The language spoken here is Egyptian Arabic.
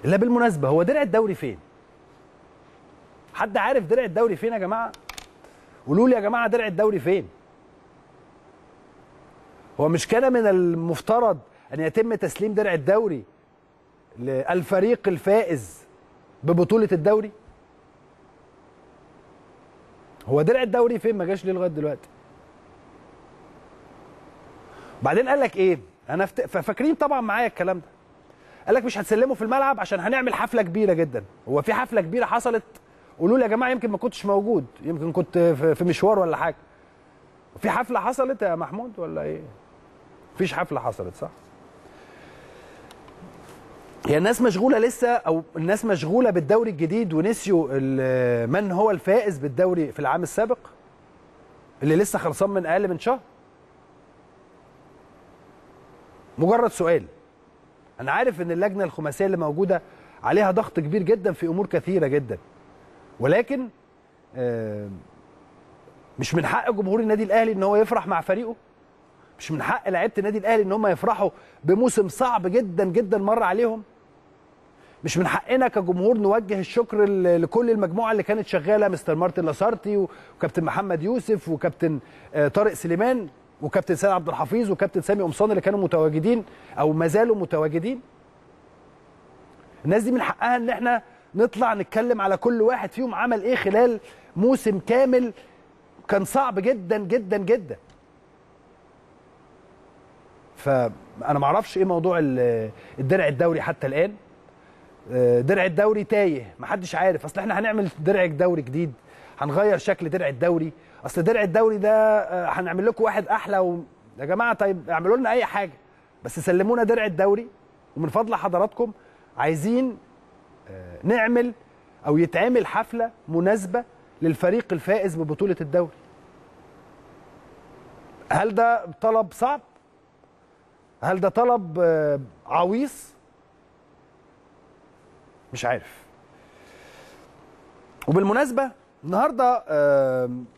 لا بالمناسبه هو درع الدوري فين حد عارف درع الدوري فين يا جماعه قولوا لي يا جماعه درع الدوري فين هو مش كان من المفترض ان يتم تسليم درع الدوري للفريق الفائز ببطوله الدوري هو درع الدوري فين ما جاش ليه لغايه دلوقتي بعدين قال لك ايه انا فت... فاكرين طبعا معايا الكلام ده قال لك مش هتسلمه في الملعب عشان هنعمل حفله كبيره جدا هو في حفله كبيره حصلت قولوا لي يا جماعه يمكن ما كنتش موجود يمكن كنت في مشوار ولا حاجه في حفله حصلت يا محمود ولا ايه مفيش حفله حصلت صح هي الناس مشغوله لسه او الناس مشغوله بالدوري الجديد ونسيوا من هو الفائز بالدوري في العام السابق اللي لسه خلصان من اقل من شهر مجرد سؤال انا عارف ان اللجنه الخماسيه اللي موجوده عليها ضغط كبير جدا في امور كثيره جدا ولكن مش من حق جمهور النادي الاهلي ان هو يفرح مع فريقه مش من حق لعيبه النادي الاهلي ان هم يفرحوا بموسم صعب جدا جدا مر عليهم مش من حقنا كجمهور نوجه الشكر لكل المجموعه اللي كانت شغاله مستر مارتن لاسارتي وكابتن محمد يوسف وكابتن طارق سليمان وكابتن سيد عبد الحفيظ وكابتن سامي قمصان اللي كانوا متواجدين او ما زالوا متواجدين الناس دي من حقها ان احنا نطلع نتكلم على كل واحد فيهم عمل ايه خلال موسم كامل كان صعب جدا جدا جدا فانا ما اعرفش ايه موضوع الدرع الدوري حتى الان درع الدوري تايه محدش عارف اصل احنا هنعمل درع دوري جديد هنغير شكل درع الدوري اصل درع الدوري ده هنعمل لكم واحد احلى و... يا جماعه طيب اعملوا لنا اي حاجه بس سلمونا درع الدوري ومن فضل حضراتكم عايزين نعمل او يتعمل حفله مناسبه للفريق الفائز ببطوله الدوري هل ده طلب صعب هل ده طلب عويص مش عارف وبالمناسبه النهارده